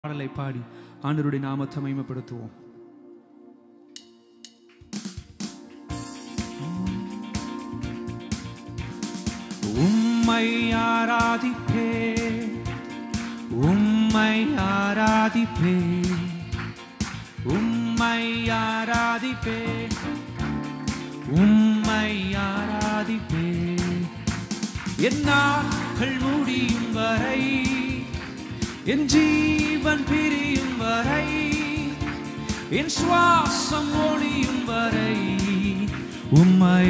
பாடலை பாடி ஆண்டவருடைய நாமத்தை மகிமைப்படுத்துவோம் உம்மை ஆராதிப்பே உம்மை ஆராதிப்பே உம்மை ஆராதிப்பே உம்மை ஆராதிப்பே என் நாட்கள் முடியும் வரை என் ஜீவன் பிரியும் வரை என் சுவாசம் ஒளியும் வரை உம்மை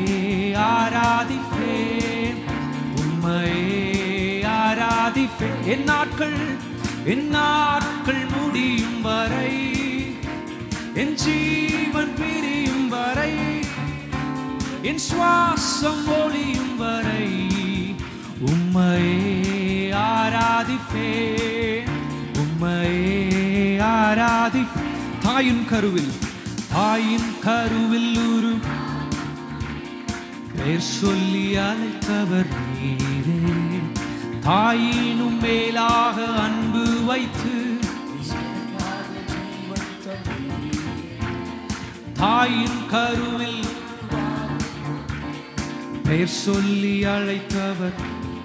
ஆராதிப்பேன் உம்மை ஆராதிப்பேன் என் நாட்கள் என் நாட்கள் முடியும் வரை என் ஜீவன் பிரியும் வரை என் சுவாசம் ஒளியும் வரை உம்மையே ஆராதிப்பேன் உம்மையே ஆராதிப்பேன் தாயின் கருவில் தாயின் கருவில் உரு பேர் சொல்லி அழைத்தவர் நீரே தாயினும் மேலாக அன்பு வைத்து தாயின் கருவில் பெயர் சொல்லி அழைத்தவர்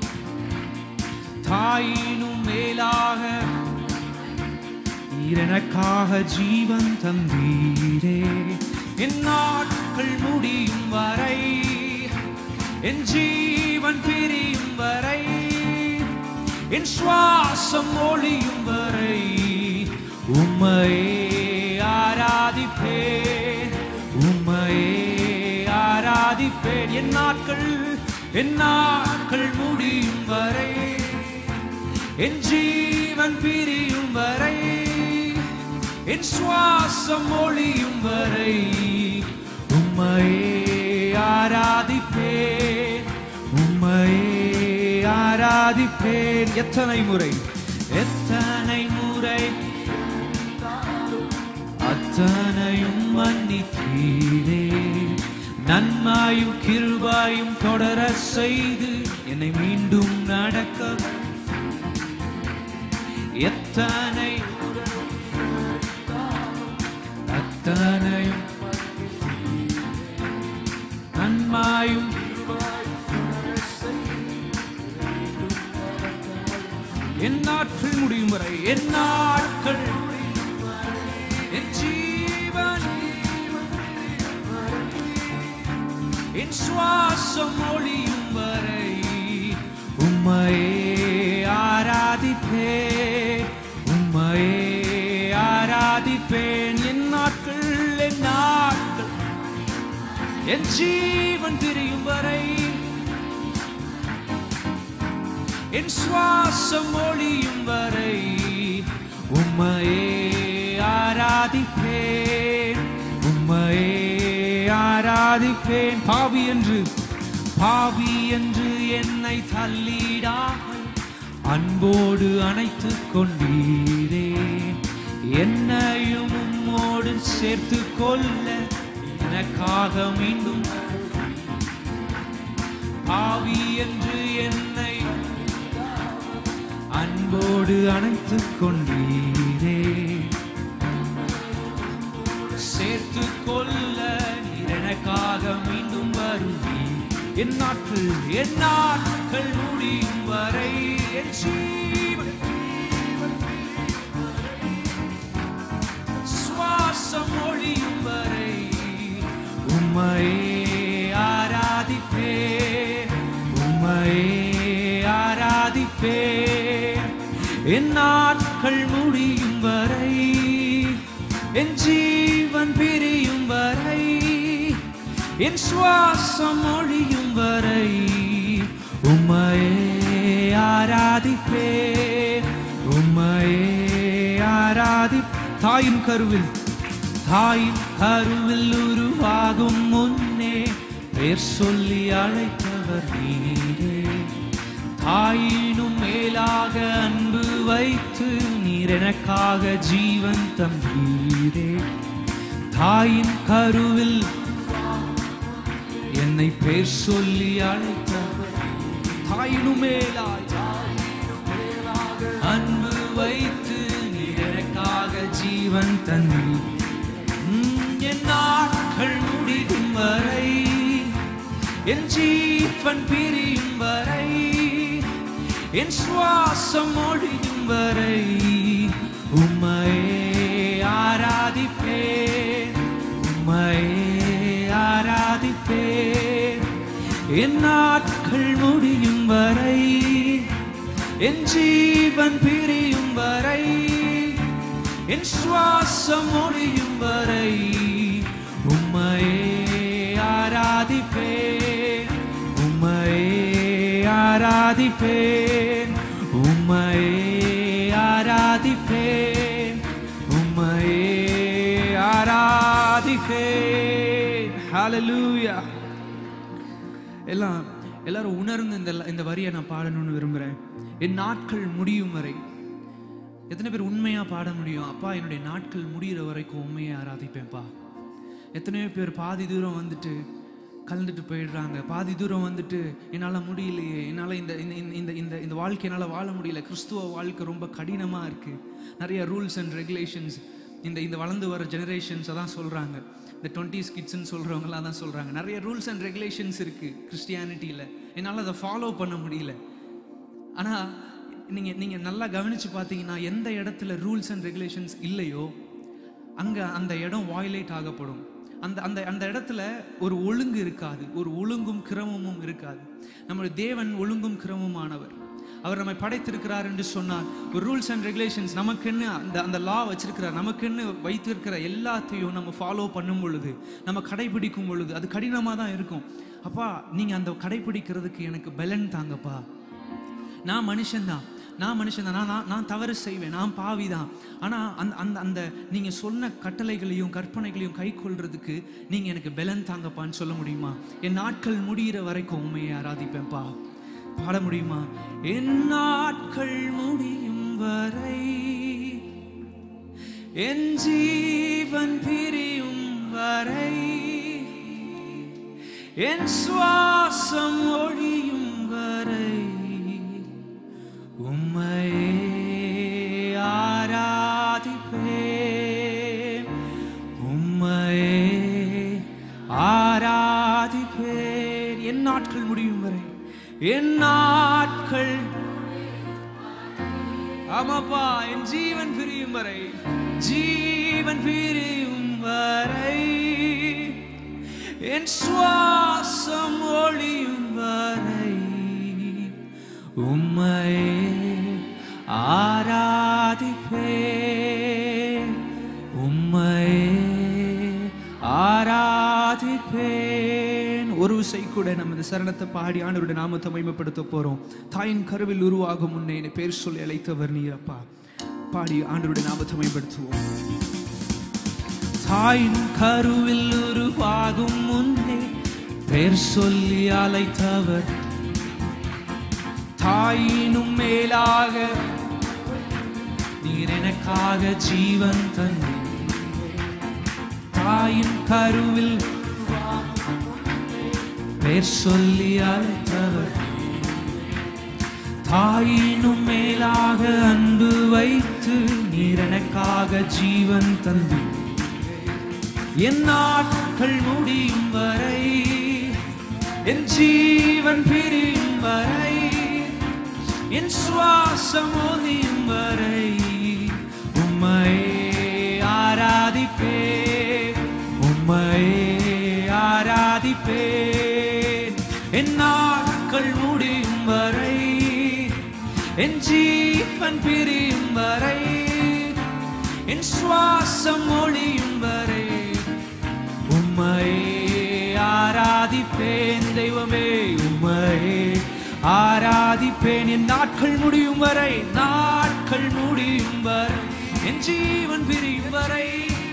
தாயினும் மேலாக நீர் எனக்காக ஜீவன் தந்தீரே என் நாட்கள் முடியும் வரை என் ஜீவன் பிரியும் வரை என் சுவாசம் ஒளியும் வரை உம்மையே ஆராதிப்பேன் உம்மையே ஆராதிப்பேன் என் நாட்கள் என் நாட்கள் முடியும் வரை என் ஜீவன் பிரியும் வரை என் சுவாசம் ஒளியும் வரை உம்மையே ஆராதிப்பேன் உம்மையே ஆராதிப்பேன் எத்தனை முறை எத்தனை முறை அத்தனையும் மன்னித்தீரே நன்மாயும் கிருபாயும் தொடர செய்து என்னை மீண்டும் நடக்க எத்தனை அத்தனையும் நன்மாயும் என் நாட்கள் முடியும் வரை என் நாட்கள் என் ஜீவன் என் சுவாசம் ஒளியும் வரை உம்மையே ஆராதிப்பேன் உம்மையே ஆராதிப்பேன் என் நாட்கள் என் நாட்கள் என் ஜீவன் பிரியும் வரை என் சுவாசம் ஒளியும் வரை உம்மையே ஆராதிப்பேன் உம்மையே ஆராதிப்பேன் பாவி என்று பாவி என்று என்னை தள்ளிடாமல் அன்போடு அணைத்துக் கொண்டீரே என்னையும் உம்மோடு சேர்த்து கொள்ள எனக்காக மீண்டும் பாவி என்று என்னை அன்போடு அணைத்துக் கொண்டீரே சேர்த்து கொள்ள நீர் எனக்காக மீண்டும் வருவீர் என் நாட்கள் என் நாட்கள் முடியும் வரை என் ஜீவன் சுவாசம் ஒளியும் வரை உம்மையே ஆராதிப்பேன் உம்மையே ஆராதிப்பேன் என் நாட்கள் முடியும் வரை என் ஜீவன் பிரியும் வரை என் சுவாசம் ஒழியும் வரை உம்மையே ஆராதிப்பேன் உம்மையே ஆராதி தாயின் கருவில் தாயின் கருவில் உருவாகும் முன்னே பேர் சொல்லி அழைத்தவர் நீரே தாயினும் மேலாக அன்பு வைத்து நீர் எனக்காக ஜீவன் தந்தீரே தாயின் கருவில் என்னை பேர் சொல்லி அழைத்தவர் தாயினும் மேலாய் அன்பு வைத்து நீ ஜீவன் தந்தி என் நாட்கள் முடியும் வரை என் ஜீவன் பிரியும் வரை என் சுவாசம் ஒழியும் வரை உம்மையே ஆராதிப்பேன் உம்மையே ஆராதிப்பேன் என் நாட்கள் முடியும் வரை என் ஜீவன் பிரியும் வரை என் சுவாசம் ஒழியும் வரை உம்மையே ஆராதிப்பேன் உம்மையே ஆராதிப்பேன் உம்மையே ஆராதிப்பேன் உம்மையே ஆராதிப்பேன் ஹalleluya எல்லாம் எல்லாரும் உணர்ந்து இந்த இந்த வரியை நான் பாடணும்னு விரும்புகிறேன் என் நாட்கள் முடியும் வரை எத்தனை பேர் உண்மையாக பாட முடியும் அப்பா என்னுடைய நாட்கள் முடிகிற வரைக்கும் உண்மையை ஆராதிப்பேன்ப்பா எத்தனையோ பேர் பாதி தூரம் வந்துட்டு கலந்துட்டு போயிடுறாங்க பாதி தூரம் வந்துட்டு என்னால் முடியலையே என்னால் இந்த இந்த இந்த- இந்த இந்த இந்த வாழ்க்கை என்னால் வாழ முடியல கிறிஸ்துவ வாழ்க்கை ரொம்ப கடினமாக இருக்குது நிறைய ரூல்ஸ் அண்ட் ரெகுலேஷன்ஸ் இந்த இந்த வளர்ந்து வர ஜெனரேஷன்ஸை தான் சொல்கிறாங்க இந்த டுவெண்ட்டிஸ் கிட்ஸ்ன்னு சொல்கிறவங்களாம் தான் சொல்கிறாங்க நிறைய ரூல்ஸ் அண்ட் ரெகுலேஷன்ஸ் இருக்குது கிறிஸ்டியானிட்டியில் என்னால் அதை ஃபாலோ பண்ண முடியல ஆனால் நீங்கள் நீங்கள் நல்லா கவனித்து பார்த்தீங்கன்னா எந்த இடத்துல ரூல்ஸ் அண்ட் ரெகுலேஷன்ஸ் இல்லையோ அங்கே அந்த இடம் வாய்லேட் ஆகப்படும் அந்த அந்த அந்த இடத்துல ஒரு ஒழுங்கு இருக்காது ஒரு ஒழுங்கும் கிரமமும் இருக்காது நம்முடைய தேவன் ஒழுங்கும் கிரமமானவர் அவர் நம்மை படைத்திருக்கிறார் என்று சொன்னார் ஒரு ரூல்ஸ் அண்ட் ரெகுலேஷன்ஸ் நமக்குன்னு அந்த அந்த லா வச்சிருக்கிறார் நமக்குன்னு வைத்திருக்கிற எல்லாத்தையும் நம்ம ஃபாலோ பண்ணும் பொழுது நம்ம கடைபிடிக்கும் பொழுது அது கடினமாக தான் இருக்கும் அப்பா நீங்கள் அந்த கடைபிடிக்கிறதுக்கு எனக்கு பலன் தாங்கப்பா நான் மனுஷன்தான் நான் மனுஷன்தான் நான் நான் நான் தவறு செய்வேன் நான் பாவி தான் ஆனால் அந்த அந்த அந்த நீங்கள் சொன்ன கட்டளைகளையும் கற்பனைகளையும் கை கொள்றதுக்கு நீங்கள் எனக்கு பலன் தாங்கப்பான்னு சொல்ல முடியுமா என் நாட்கள் முடிகிற வரைக்கும் உண்மையை ஆராதிப்பேன்ப்பா பாட முடியுமா என் நாட்கள் முடியும் வரை என் ஜீவன் பிரியும் வரை என் சுவாசம் ஒழியும் வரை உம்மையே ஆராதிப்பேன் உம்மையே ஆராதிப்பேன் என் நாட்கள் முடியும் வரை என் நாட்கள் ஆமாப்பா என் ஜீவன் பிரியும் வரை ஜீவன் பிரியும் வரை என் சுவாசம் ஒளியும் வரை உம்மையே ஆராதிப்பேன் உம்மையே ஆராதிப்பேன் ஒரு விசை கூட நம்ம இந்த சரணத்தை பாடி ஆண்டவருடைய நாமத்தை மகிமைப்படுத்த போறோம் தாயின் கருவில் உருவாகும் முன்னே என்னை பேர் சொல்லி அழைத்தவர் நீரப்பா பாடி ஆண்டவருடைய நாமத்தை மகிமைப்படுத்துவோம் தாயின் கருவில் உருவாகும் முன்னே பேர் சொல்லி அழைத்தவர் தாயினும் மேலாக நீர் எனக்காக ஜீவன் தந்தி தாயின் கருவில் பேர் சொல்லி அழைத்தவர் தாயினும் மேலாக அன்பு வைத்து நீர் எனக்காக ஜீவன் தந்தி என் நாட்கள் முடியும் வரை என் ஜீவன் பிரியும் வரை என் சுவாசம் ஒலியும் வரை உம்மையே ஆராதிப்பேன் உம்மையே ஆராதிப்பேன் என் நாட்கள் முடியும் வரை என் ஜீவன் பிரியும் வரை என் சுவாசம் ஒளியும் வரை உம்மையே ஆராதிப்பேன் தெய்வமே உம்மையே ஆராதிப்பேன் என் நாட்கள் முடியும் வரை நாட்கள் முடியும் வரை என் ஜீவன் பிரியும் வரை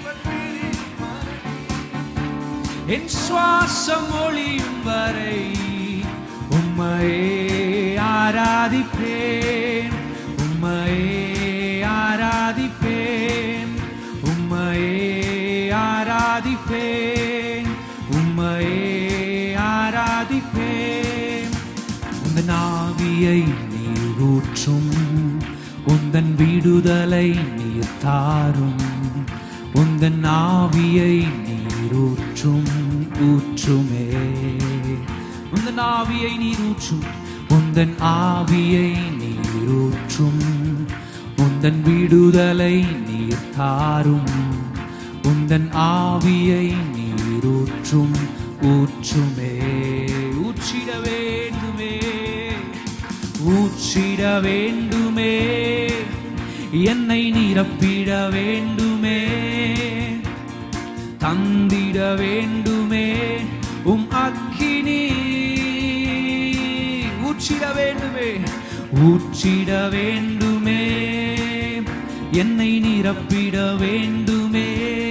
என் சுவாசம் ஒளியும் வரை உம்மையே ஆராதிப்பேன் உம்மையே ஆராதிப்பேன் உம்மையே ஆராதிப்பேன் உம்மையே ஆராதிப்பேன் உந்தன் ஆவியை நீர் ஊற்றும் உந்தன் விடுதலை நீர் தாரும் உந்தன் ஆவியை நீரூற்றும் ஊற்றுமே உந்தன் ஆவியை நீரூற்றும் உந்தன் ஆவியை நீரூற்றும் உந்தன் விடுதலை நீர் தாரும் உந்தன் ஆவியை நீரூற்றும் ஊற்றுமே ஊற்றிட வேண்டுமே ஊற்றிட வேண்டுமே என்னை நிரப்பிட வேண்டுமே தந்திட வேண்டுமே உம் அக்கினி ஊற்றிட வேண்டுமே ஊற்றிட வேண்டுமே என்னை நிரப்பிட வேண்டுமே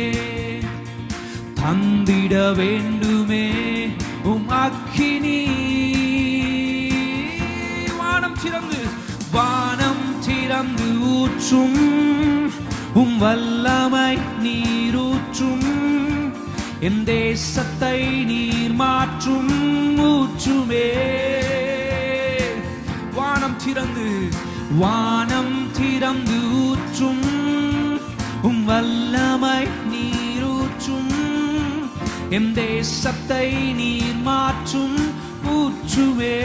தந்திட வேண்டுமே உம் அக்கினி வானம் திறந்து வானம் திறந்து ஊற்றும் உம் வல்லமை நீரூற்றும் என் தேசத்தை நீர் மாற்றும் ஊற்றுமே வானம் திறந்து வானம் திறந்து ஊற்றும் உம் வல்லமை நீரூற்றும் என் தேசத்தை நீர் மாற்றும் ஊற்றுமே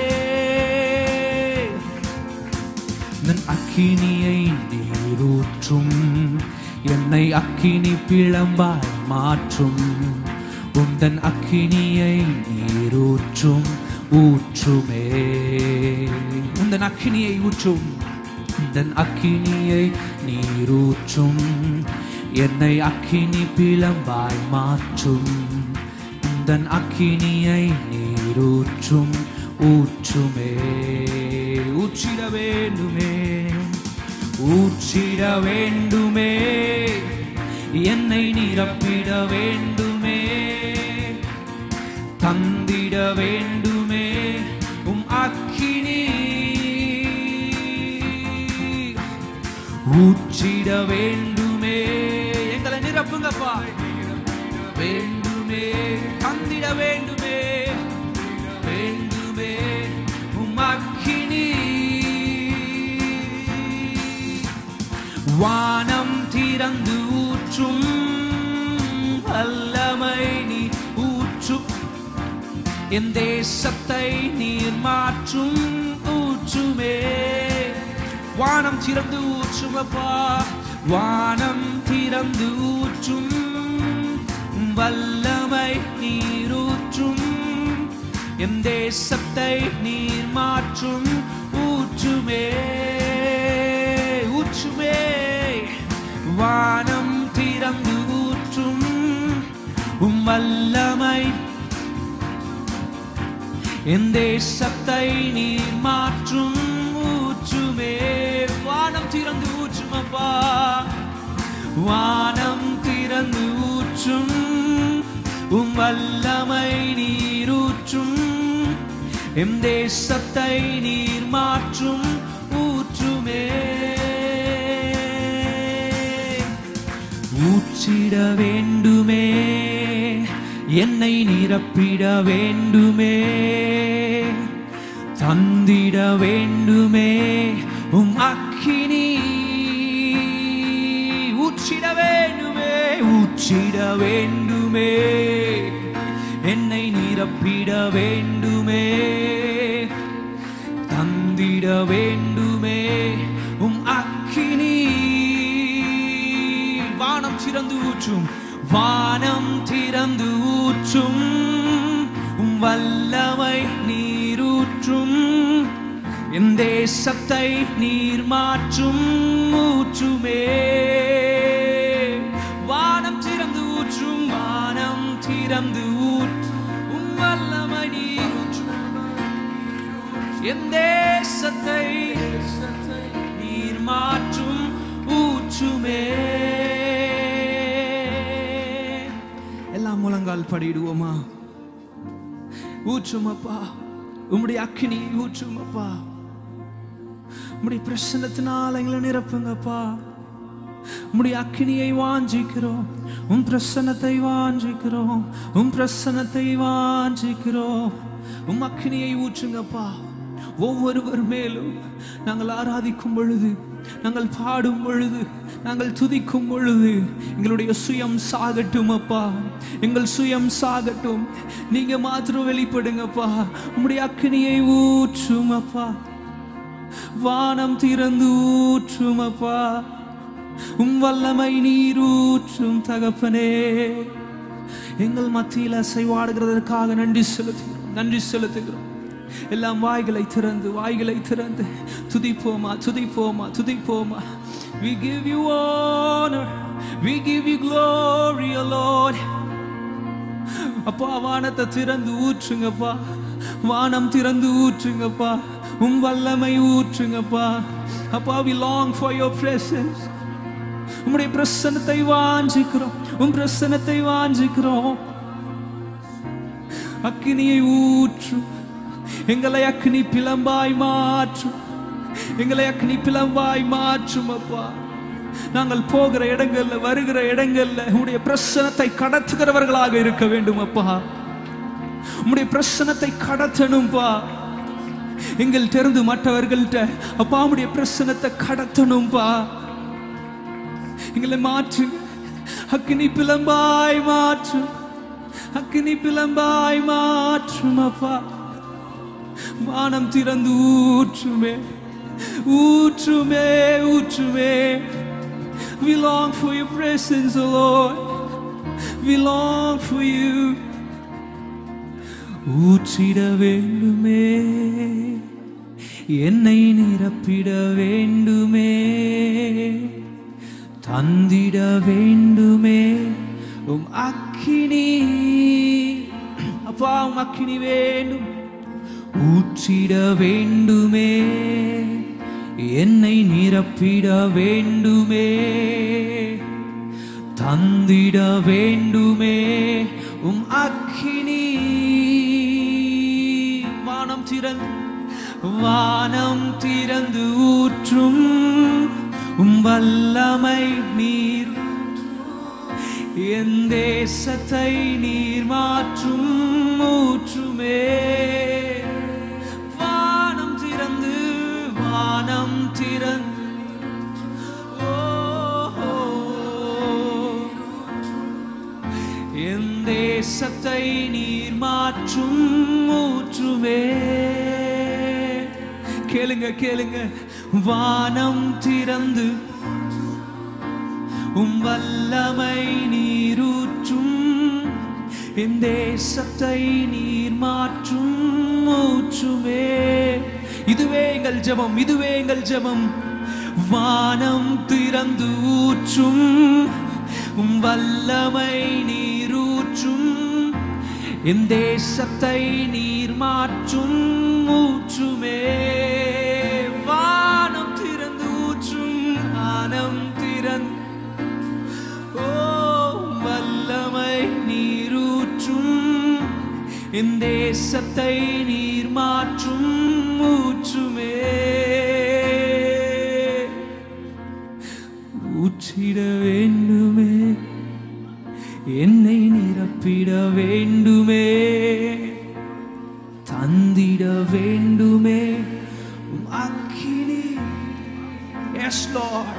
நன் அக்கினியை நீரூற்றும் என்னை அக்கினி பிளம்பாய் மாற்றும் உந்தன் அக்கினியை நீரூற்றும் ஊற்றுமே உந்தன் அக்கினியை ஊற்றும் உந்தன் அக்கினியை நீரூற்றும் என்னை அக்கினி பிளம்பாய் மாற்றும் உந்தன் அக்கினியை நீரூற்றும் ஊற்றுமே ஊற்றிட வேண்டுமே ஊற்றிட வேண்டுமே என்னை நிரப்பிட வேண்டுமே தந்திட வேண்டுமே உம் அக்கினி ஊற்றிட வேண்டுமே எங்களை நிரப்புங்கப்பா வேண்டுமே தந்திட வேண்டுமே வேண்டுமே உம் அக்கினி வானம் திறந்து ஊற்றும் வல்லமை நீ ஊற்றும் என் தேசத்தை நீர் மாற்றும் ஊற்றுமே வானம் திறந்து ஊற்றுமப்பா வானம் திறந்து ஊற்றும் வல்லமை நீரூற்றும் என் தேசத்தை நீர் மாற்றும் ஊற்றுமே ஊற்றுமே வானம் திறந்து ஊற்றும் உம் வல்லமை என் தேசத்தை நீர் மாற்றும் ஊற்றுமே வானம் திறந்து ஊற்றுமப்பா வானம் திறந்து ஊற்றும் உம் வல்லமை நீரூற்றும் எம் தேசத்தை நீர் மாற்றும் ஊற்றுமே ஊற்றிட வேண்டுமே என்னை நிரப்பிட வேண்டுமே தந்திட வேண்டுமே உம் அக்கினி ஊற்றிட வேண்டுமே ஊற்றிட வேண்டுமே என்னை நிரப்பிட வேண்டுமே தந்திட வேண்டுமே உம் அக்கினி வானம் திறந்து ஊற்றும் வானம் திறந்து ஊற்றும் உம் வல்லமை நீரூற்றும் என் தேசத்தை நீர் மாற்றும் ஊற்றுமே வானம் திறந்து ஊற்றும் வானம் திறந்து ஊற்றும் உம் வல்லமை நீரூற்றும் என் தேசத்தை நீர் மாற்றும் ஊற்றுமே எல்லாம் முழங்கால் படிடுவோமா ஊற்றுமப்பா உம்முடைய அக்கினி ஊற்றுமப்பா உம்முடைய பிரசன்னத்தினால் எங்களை நிரப்புங்கப்பா உம்முடைய அக்கினியை வாஞ்சிக்கிறோம் உம் பிரசன்னத்தை வாஞ்சிக்கிறோம் உம் பிரசன்னத்தை வாஞ்சிக்கிறோம் உம் அக்கினியை ஊற்றுங்கப்பா ஒவ்வொருவர் மேலும் நாங்கள் ஆராதிக்கும் பொழுது நாங்கள் பாடும் பொழுது நாங்கள் துதிக்கும் பொழுது எங்களுடைய சுயம் சாகட்டும் அப்பா எங்கள் சுயம் சாகட்டும் நீங்க மாத்திரம் வெளிப்படுங்கப்பா உம்முடைய அக்கினியை ஊற்றும் அப்பா வானம் திறந்து ஊற்றும் அப்பா உம் வல்லமை நீர் ஊற்றும் தகப்பனே எங்கள் மத்தியில் அசைவாடுகிறதற்காக நன்றி செலுத்துகிறோம் நன்றி செலுத்துகிறோம் எல்லாம் வாய்களை திறந்து வாய்களை திறந்து துதிப்போமா துதிப்போமா துதிப்போமா we give you honor we give you glory O lord அப்பா வானத்தை திறந்து ஊற்றுங்கப்பா வானம் திறந்து ஊற்றுங்கப்பா உம் வல்லமை ஊற்றுங்கப்பா அப்பா we long for your presence உம்முடைய பிரசன்னத்தை வாஞ்சிக்கிறோம் உம் பிரசன்னத்தை வாஞ்சிக்கிறோம் அக்கினியை ஊற்றும் எங்களை அக்னி பிளம்பாய் மாற்றும் எங்களை அக்னி பிளம்பாய் மாற்றும் அப்பா நாங்கள் போகிற இடங்கள்ல வருகிற இடங்கள்ல உம்முடைய பிரசனத்தை கடத்துகிறவர்களாக இருக்க வேண்டும் அப்பா உம்முடைய பிரசனத்தை கடத்தணும்பா எங்கள் தெரிந்து மற்றவர்கள்ட்ட அப்பா உம்முடைய பிரசனத்தை கடத்தணும்பா எங்களை மாற்று அக்னி பிளம்பாய் மாற்றும் அக்னி பிளம்பாய் மாற்றும் அப்பா வானம் திறந்து ஊற்றுமே ஊற்றுமே ஊற்றுமே We long for your presence, O Lord. We long for you. ஊற்றிட வேண்டுமே என்னை நிரப்பிட வேண்டுமே தந்திட வேண்டுமே உம் அக்கினி அப்பா உம் அக்கினி வேண்டும் ஊற்றிட வேண்டுமே என்னை நிரப்பிட வேண்டுமே தந்திட வேண்டுமே உம் அக்கினி வானம் திறந்து வானம் திறந்து ஊற்றும் உம் வல்லமை நீர் என் தேசத்தை நீர் மாற்றும் ஊற்றுமே வானம் திறந்து வானம் திறந்து ஓ, என் தேசத்தை நீர் மாற்றும் ஊற்றுமே கேளுங்க கேளுங்க வானம் திறந்து உம் வல்லமை நீரூற்றும் என் தேசத்தை நீர் மாற்றும் ஊற்றுமே இதுவே எங்கள் ஜெபம் இதுவே எங்கள் ஜெபம் வானம் திறந்து ஊற்றும் உம் வல்லமை நீரூற்றும் என் தேசத்தை நீர் மாற்றும் ஊற்றுமே வானம் திறந்து ஊற்றும் வானம் திறந்து ஓ வல்லமை நீரூற்றும் என் தேசத்தை நீர் மாற்றும் ஊற்றுமே ஊற்றிட வேண்டுமே என்னை நிரப்பிட வேண்டுமே தந்திட வேண்டுமே உம் அக்கினி எஸ் லார்ட்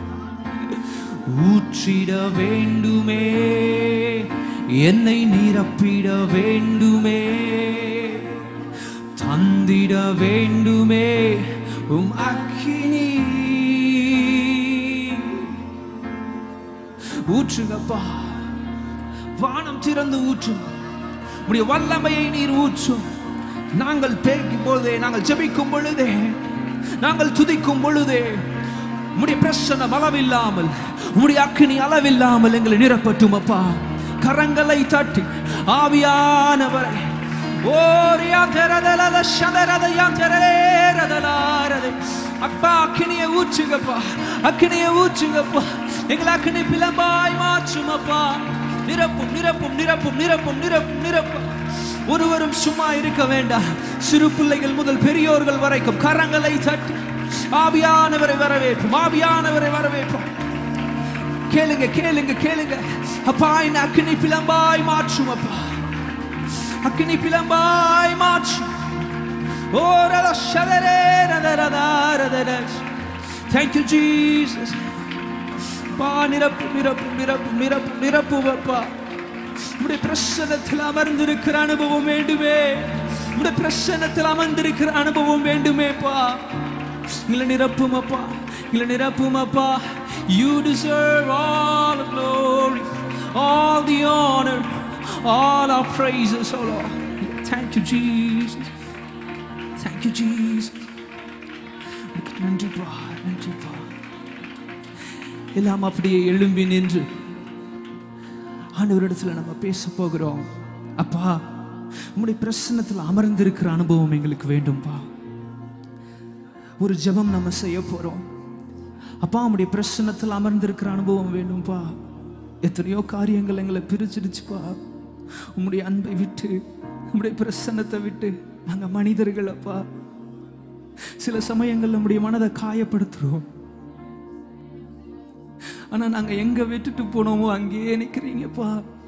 ஊற்றிட வேண்டுமே என்னை நிரப்பிட வேண்டுமே தந்திட வேண்டுமே உம் அக்கினி ஊற்றுங்கப்பா வானம் திறந்து ஊற்றும் உடைய வல்லமையை நீர் ஊற்றும் நாங்கள் பேய்க்கும் பொழுதே நாங்கள் ஜெபிக்கும் பொழுதே நாங்கள் துதிக்கும் பொழுதே உம்முடைய பிரசனம் அளவில்லாமல் உம்முடைய அக்கினி அளவில்லாமல் எங்களை நிரப்பட்டும் அப்பா கரங்களை தட்டி ஆவியானவரை ஓரியா தெரதலல சதரதையா தெரேரதலாரதை அப்பா அக்கினியை ஊற்றுங்கப்பா அக்கினியை ஊற்றுங்கப்பா எங்களை அக்கினி பிளம்பாய் மாற்றும் அப்பா நிரப்பும் நிரப்பும் நிரப்பும் நிரப்பும் நிரப்பும் நிரப்பும் ஒருவரும் சும்மா இருக்க வேண்டாம் சிறு பிள்ளைகள் முதல் பெரியோர்கள் வரைக்கும் கரங்களை தட்டி ஆவியானவரை வரவேற்போம் ஆவியானவரை வரவேற்போம் கேளுங்க கேளுங்க கேளுங்க அப்பா என்ன அக்கினி பிளம்பாய் மாற்றும் அப்பா அக்கினி பிளம்பாய் மாற்றும் ஓ ரத ஷதரே ரத ரத ரத ரத. தேங்க்யூ ஜீசஸ் பா நிரப்பு நிரப்பு நிரப்பு நிரப்பு நிரப்பு அப்பா உடைய பிரசனத்தில் அமர்ந்திருக்கிற அனுபவம் வேண்டுமே உடைய பிரசனத்தில் அமர்ந்திருக்கிற அனுபவம் வேண்டுமே பா இல்லை நிரப்பும் அப்பா இல்லை நிரப்பும் அப்பா you deserve all the glory all the honor all our praises oh Lord thank you Jesus thank you Jesus நன்றிப்பா நன்றிப்பா எல்லாம் அப்படியே எழும்பி நின்று ஆண்டவரிடத்துல நம்ம பேச போகிறோம் அப்பா உம்முடைய பிரசன்னத்தில் அமர்ந்திருக்கிற அனுபவம் எங்களுக்கு வேண்டும்பா ஒரு ஜெபம் நம்ம செய்ய போறோம் அப்பா உம்முடைய பிரசன்னத்தில் அமர்ந்திருக்கிற அனுபவம் வேண்டும்பா எத்தனையோ காரியங்கள் எங்களை பிரிச்சிடுச்சுப்பா உம்முடைய அன்பை விட்டு உம்முடைய பிரசன்னத்தை விட்டு நாங்க மனிதர்கள் அப்பா சில சமயங்கள் நம்முடைய மனதை காயப்படுத்துறோம் ஆனா நாங்க எங்க விட்டுட்டு போனோமோ அங்கேயே நிக்கிறீங்கப்பா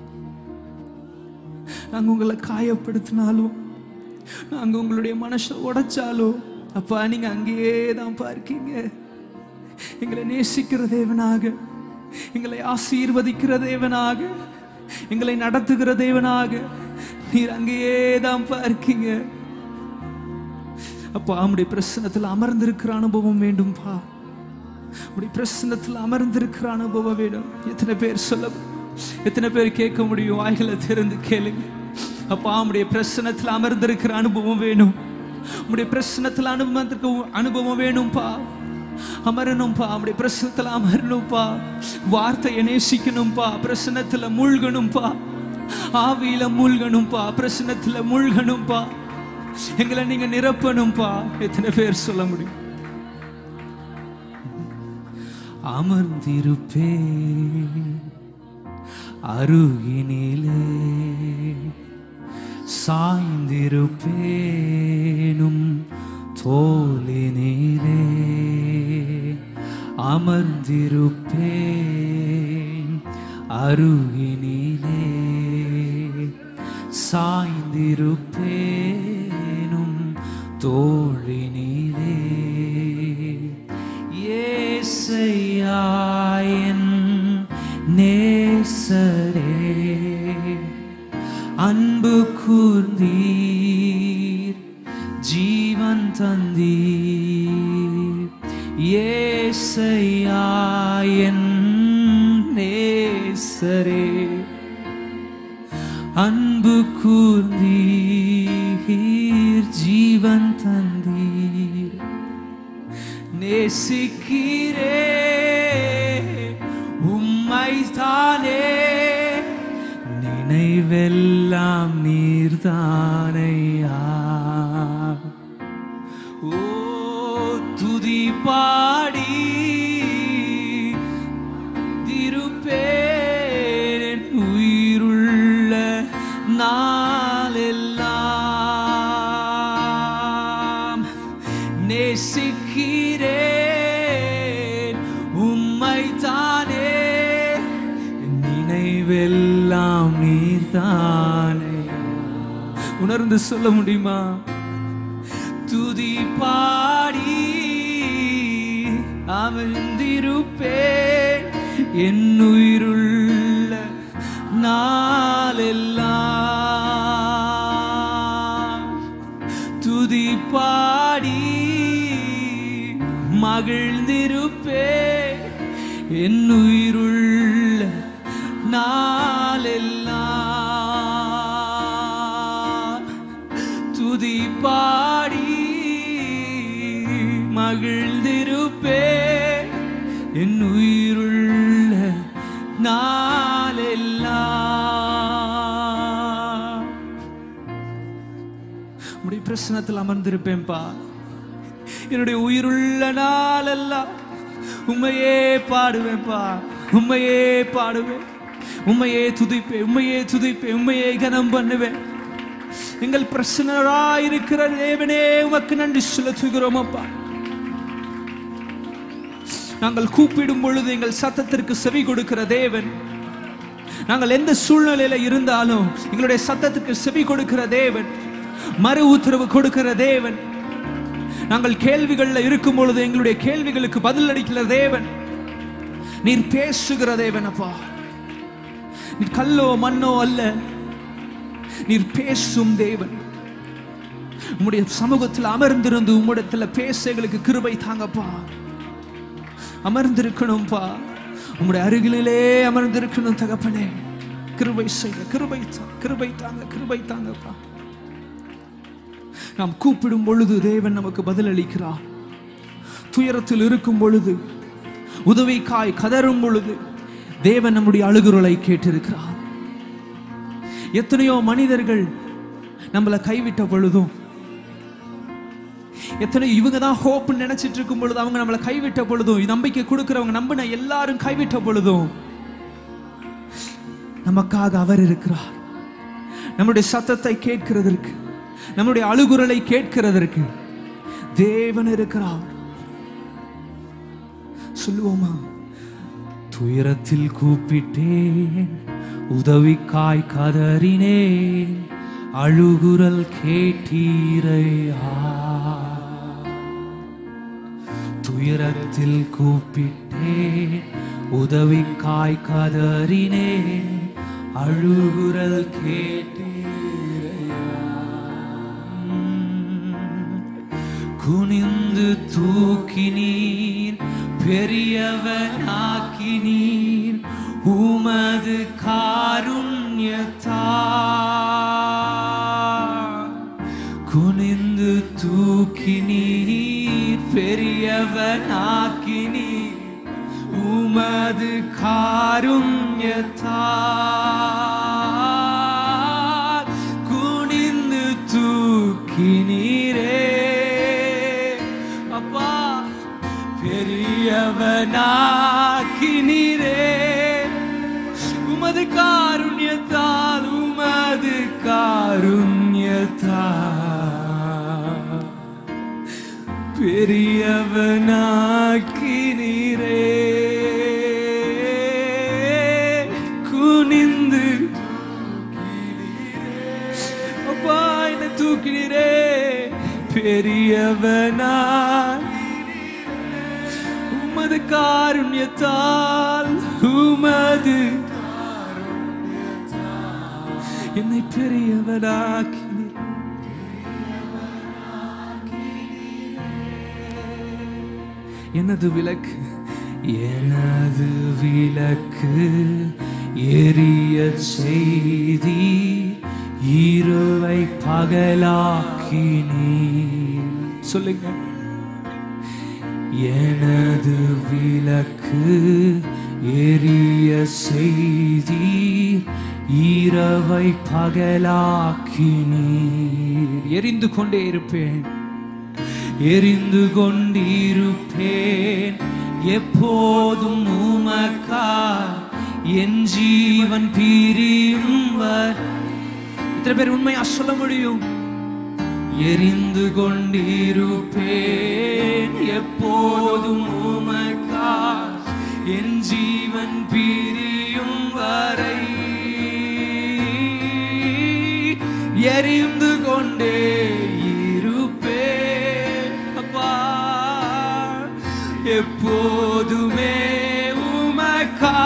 நாங்க உங்களை காயப்படுத்தினாலும் நாங்க உங்களுடைய மனசை உடைச்சாலும் அப்பா நீங்க அங்கேயே தான் இருக்கீங்க எங்களை நேசிக்கிற தேவனாக எங்களை ஆசீர்வதிக்கிற தேவனாக எங்களை நடத்துகிற தேவனாக நீர் அங்கேயே தான் இருக்கீங்க அப்பா அவனுடைய பிரசனத்தில் அமர்ந்திருக்கிற அனுபவம் வேண்டும்பா உடைய பிரசனத்தில் அமர்ந்திருக்கிற அனுபவம் வேணும் எத்தனை பேர் சொல்ல எத்தனை பேர் கேட்க முடியும் வாய்களை திறந்து கேளுங்க அப்பா உடைய பிரசனத்தில் அமர்ந்திருக்கிற அனுபவம் வேணும் உடைய பிரசனத்தில் அனுபவத்திற்கு அனுபவம் வேணும்பா அமரணும்பா உடைய பிரசனத்தில் அமரணும்பா வார்த்தையை நேசிக்கணும்பா பிரசனத்தில் மூழ்கணும்பா ஆவியில மூழ்கணும்பா பிரசனத்தில் மூழ்கணும்பா எங்களை நீங்க நிரப்பணும்பா எத்தனை பேர் சொல்ல முடியும் அமர்ந்திருப்பே அருகினிலே சாய்ந்திருப்பேனும் தோலினிலே அமர்ந்திருப்பேன் அருகினிலே சாய்ந்திருப்பேனும் தோழினிலே ஏசையாயன் நேசரே அன்பு கூர்ந்தீர் ஜீவன் தந்தீர் ஏசையாயன் நேசரே அன்பு கூர்ந்தீர் ஜீவன் தந்தீர் நேசிக்கிறே உம்மை தானே நினைவெல்லாம் நீர்தானையா ஓ துதி பாடி திருப்பேன் என் உயிருள்ள நாளெல்லாம் நேசிக்கிறேன் உம்மை தானே நினைவெல்லாம் நீர்தானே உணர்ந்து சொல்ல முடியுமா துதி பாடி அமர்ந்திருப்பேன் என் உயிருள்ள நாளெல்லாம் துதி பாடி மகிழ்ந்திருப்பே என் உயிருள்ள நாளெல்லாம் துதி பாடி மகிழ்ந்திருப்பே என் உயிருள்ள நாளெல்லாம் உடைய பிரசனத்தில் அமர்ந்திருப்பேன்பா என்னுடைய உயிருள்ள நாளெல்லாம் உண்மையே பாடுவேன்பா உண்மையே பாடுவேன் உண்மையே துதிப்பேன் உண்மையே துதிப்பேன் உண்மையே கனம் பண்ணுவேன் எங்கள் பிரசனராயிருக்கிற தேவனே உமக்கு நன்றி செலுத்துகிறோம் அப்பா நாங்கள் கூப்பிடும் பொழுது எங்கள் சத்தத்திற்கு செவி கொடுக்கிற தேவன் நாங்கள் எந்த சூழ்நிலையில இருந்தாலும் எங்களுடைய சத்தத்துக்கு செவி கொடுக்கிற தேவன் மறு உத்தரவு கொடுக்கிற தேவன் நாங்கள் கேள்விகள்ல இருக்கும் பொழுது எங்களுடைய கேள்விகளுக்கு பதில் அளிக்கிற தேவன் நீர் பேசுகிற தேவன் அப்பா நீர் கல்லோ மண்ணோ அல்ல நீர் பேசும் தேவன் உம்முடைய சமூகத்தில் அமர்ந்திருந்து உம்முடத்துல பேச எங்களுக்கு கிருபை தாங்கப்பா அமர்ந்திருக்கணும்பா உம்முடைய அருகிலே அமர்ந்திருக்கணும் தகப்பனே கிருபை செய்ய கிருபை தா- கிருபை தாங்க கிருபை தாங்கப்பா நாம் கூப்பிடும் பொழுது தேவன் நமக்கு பதில் அளிக்கிறார் துயரத்தில் இருக்கும் பொழுது உதவிக்காய் கதறும் பொழுது தேவன் நம்முடைய அழுகுரலை கேட்டிருக்கிறார் எத்தனையோ மனிதர்கள் நம்மளை கைவிட்ட பொழுதும் எத்தனை இவங்க தான் ஹோப் நினைச்சிட்டு இருக்கும் பொழுது அவங்க நம்மளை கைவிட்ட பொழுதும் நம்பிக்கை கொடுக்கிறவங்க நம்பின எல்லாரும் கைவிட்ட பொழுதும் நமக்காக அவர் இருக்கிறார் நம்முடைய சத்தத்தை கேட்கிறதற்கு நம்முடைய அழுகுரலை கேட்கிறதற்கு தேவன் இருக்கிறார் சொல்லுவோமா துயரத்தில் கூப்பிட்டேன் உதவிக்காய் கதறினேன் அழுகுரல் கேட்டீரையா துயரத்தில் கூப்பிட்டேன் உதவிக்காய் கதறினேன் அழுகுரல் கேட்டீரையா குனிந்து தூக்கினீர் பெரியவனாக்கினீர் உமது காருண்யத்தா குனிந்து தூக்கினீர் பெரியவனாக்கினீர் உமது காருண்யத்தா குனிந்து தூக்கினீரே அப்பா பெரியவனாக்கினீரே உமது காருண்யத்தால் உமது காருண்யத்தால் பெரியவனாக்கினீரே குனிந்து அப்பா என்ன தூக்கினீரே பெரியவனா உமது காருண்யத்தால் உமது என்னை பெரியவனாக்கினீர் எனது விளக்கு எனது விளக்கு எரிய செய்தி இருவை பகலாக்கினீர் சொல்லுங்க எனது விளக்கு எரிய செய்தி இரவை பகலாக்கினீர் எரிந்து கொண்டே இருப்பேன் எரிந்து கொண்டிருப்பேன் எப்போதும் உமக்கா என் ஜீவன் பிரியும் வர் இத்தனை பேர் உண்மையா சொல்ல முடியும் எரிந்து கொண்டிருப்பேன் எப்போதும் உமக்கா என் ஜீவன் பிரியும் வரை எரிந்து கொண்டே இருப்பேன் அப்பா எப்போதுமே உமக்கா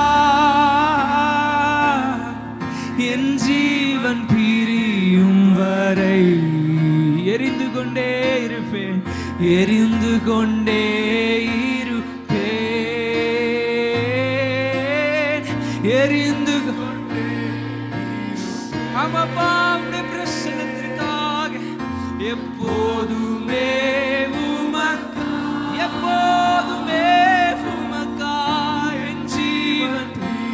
என் ஜீவன் பிரியும் வரை எரிந்து கொண்டே இருப்பேன் எரிந்து கொண்டே இருப்பேன் எரிந்து கொண்டே ஆமாப்பா உம்முடைய பிரசன்னத்திற்காக எப்போதுமே உமக்கா எப்போதுமே உமக்கா என் ஜீவன்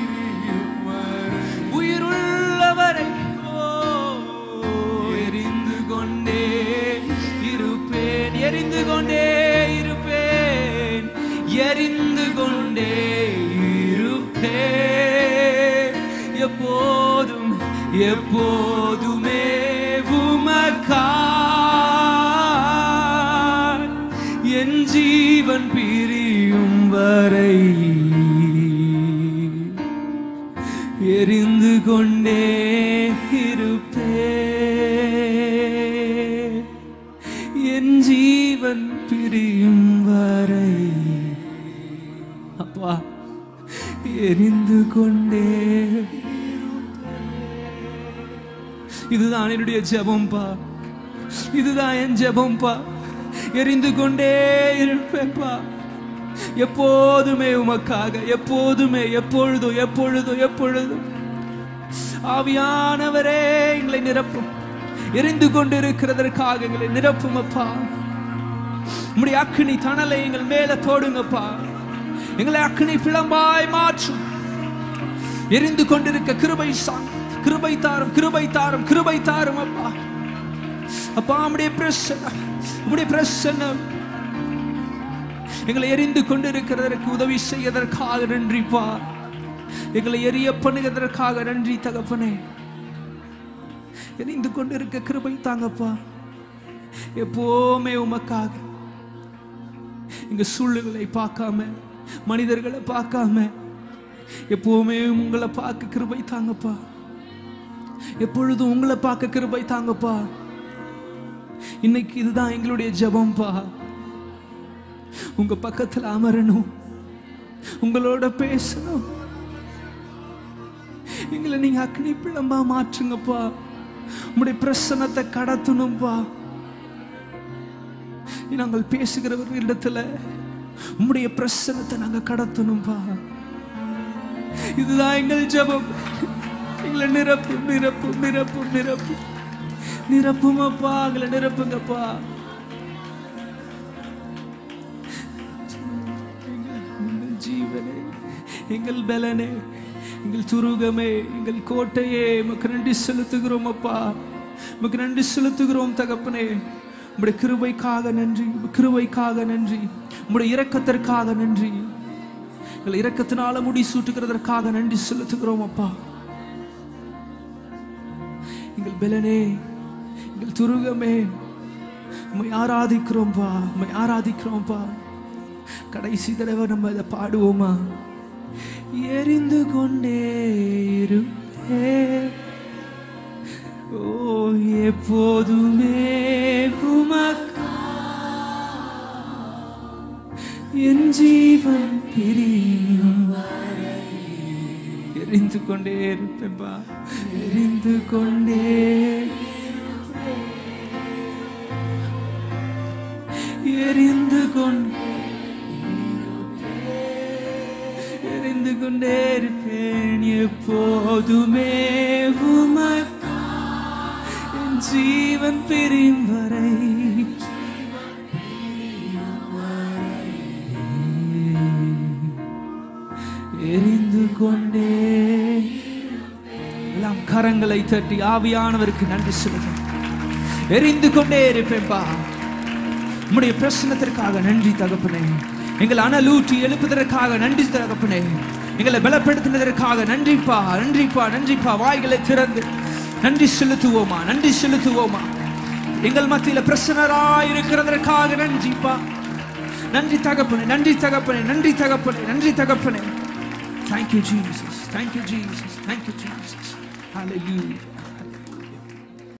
உயிருள்ளவரை ஓ, எரிந்து கொண்டே இருப்பேன் எரிந்து கொண்டே இருப்பேன் எரிந்து கொண்டே இருப்பேன் எப்போதும் எப்போதுமே உமக்கா என் ஜீவன் பிரியும் வரை எரிந்து கொண்டே இருப்பே என் ஜீவன் எரிந்து கொண்டே இதுதான் என்னுடைய ஜெபம்பா இதுதான் என் ஜெபம்பா எரிந்து கொண்டே இருப்பேன்பா எப்போதுமே உமக்காக எப்போதுமே எப்பொழுதும் எப்பொழுதும் எப்பொழுதும் ஆவியானவரே எங்களை நிரப்பும் எரிந்து கொண்டிருக்கிறதற்காக எங்களை நிரப்பும் அப்பா உம்முடைய அக்கினி தணலை எங்கள் மேல போடுங்கப்பா எங்களை அக்கினி பிளம்பாய் மாற்றும் எரிந்து கொண்டிருக்க கிருபை சா- கிருபை தாரும் கிருபை தாரும் கிருபை தாரும் அப்பா அப்பா உம்முடைய பிரசன்ன உம்முடைய பிரசன்னம் எங்களை எரிந்து கொண்டிருக்கிறதற்கு உதவி செய்வதற்காக நன்றிப்பா எங்களை எரிய பண்ணுகிறதற்காக நன்றி தகப்பனே எரிந்து கொண்டிருக்க கிருபை தாங்கப்பா எப்போவுமே உமக்காக எங்க சூழ்நிலை பார்க்காம மனிதர்களை பார்க்காம எப்பவுமே உங்களை பார்க்க கிருபை தாங்கப்பா எப்பொழுதும் உங்களை பார்க்க கிருபை தாங்கப்பா இன்னைக்கு இதுதான் எங்களுடைய ஜெபம்பா உங்க பக்கத்துல அமரணும் உங்களோட பேசணும் எங்களை நீங்க அக்னி பிளம்பா மாற்றுங்கப்பா உங்களுடைய பிரசனத்தை கடத்தணும்பா நாங்கள் பேசுகிறவர்கள் இடத்துல உம்முடைய பிரசனத்தை நாங்க கடத்தணும்பா இதுதான் எங்கள் ஜெபம் எங்களை நிரப்பும் நிரப்பும் நிரப்பும் நிரப்பும் நிரப்புமப்பா எங்களை நிரப்புங்கப்பா எங்கள் ஜீவனே எங்கள் பலனே எங்கள் துருகமே எங்கள் கோட்டையே உமக்கு நன்றி செலுத்துகிறோம் அப்பா உமக்கு நன்றி செலுத்துகிறோம் தகப்பனே உம்முடைய கிருபைக்காக நன்றி உம்முடைய கிருபைக்காக நன்றி உம்முடைய இரக்கத்திற்காக நன்றி எங்கள் இரக்கத்தினால முடி சூட்டுகிறதற்காக நன்றி செலுத்துகிறோம் அப்பா எங்கள் பலனே எங்கள் துருகமே உம்மை ஆராதிக்கிறோம்பா உம்மை ஆராதிக்கிறோம்பா கடைசி தடவை நம்ம இதை பாடுவோமா எரிந்து கொண்டே இருப்பே ஓ எப்போதுமே உமக்கா என் ஜீவன் பிரியும் வரை எரிந்து கொண்டே இருப்பேன்பா எரிந்து கொண்டே எரிந்து கொண்டே எரிந்து கொண்டே இருப்பேன் எப்போதுமே உமக்கா என் ஜீவன் பிரியும் வரை எரிந்து கொண்டே எல்லாம் கரங்களை தட்டி ஆவியானவருக்கு நன்றி சொல்லுங்க எரிந்து கொண்டே இருப்பேன்பா உம்முடைய பிரசனத்திற்காக நன்றி தகப்பனே எங்கள் அனலூற்றி எழுப்புவதற்காக நன்றி தகப்பனே எங்களை பலப்படுத்தினதற்காக நன்றிப்பா நன்றிப்பா நன்றிப்பா வாய்களை திறந்து நன்றி செலுத்துவோமா நன்றி செலுத்துவோமா எங்கள் மத்தியில பிரசனராய் இருக்கிறதற்காக நன்றிப்பா நன்றி தகப்பனே நன்றி தகப்பனே நன்றி தகப்பனே நன்றி தகப்பனே Thank you, Jesus. Thank you, Jesus. Thank you, Jesus. Hallelujah.